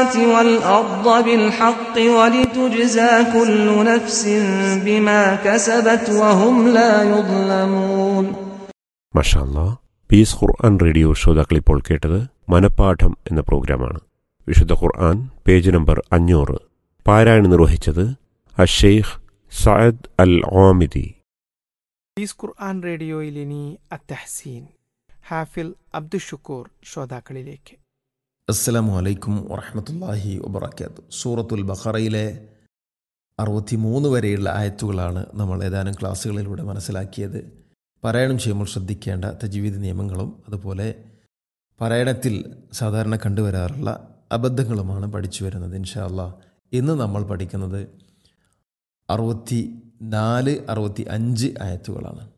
السماوات والأرض بالحق ولتجزى كل نفس بما كسبت وهم لا يظلمون മഷാല്ല പീസ് ഖുർആൻ റേഡിയോ ശ്രോതാക്കൾ ഇപ്പോൾ കേട്ടത് മനപ്പാഠം എന്ന പ്രോഗ്രാമാണ് വിശുദ്ധ ഖുർആൻ പേജ് നമ്പർ അഞ്ഞൂറ് പാരായണം നിർവഹിച്ചത് അഷെയ്ഖ് സയദ് അൽ ഓമിദി പീസ് ഖുർആൻ റേഡിയോയിൽ ഇനി അത്തഹസീൻ ഹാഫിൽ അബ്ദുഷുക്കൂർ ശ്രോതാക്കളിലേക്ക് അസ്സലാമു അലൈക്കും വറഹമത്തല്ലാഹി വബർക്കാത്തു സൂറത്തുൽ ബഖറയിലെ അറുപത്തിമൂന്ന് വരെയുള്ള ആയത്തുകളാണ് നമ്മൾ ഏതാനും ക്ലാസ്സുകളിലൂടെ മനസ്സിലാക്കിയത് പാരായണം ചെയ്യുമ്പോൾ ശ്രദ്ധിക്കേണ്ട തജീവിത നിയമങ്ങളും അതുപോലെ പാരായണത്തിൽ സാധാരണ കണ്ടുവരാറുള്ള അബദ്ധങ്ങളുമാണ് പഠിച്ചു വരുന്നത് ഇൻഷാ അല്ലാ ഇന്ന് നമ്മൾ പഠിക്കുന്നത് അറുപത്തി നാല് അറുപത്തി അഞ്ച് ആയത്തുകളാണ്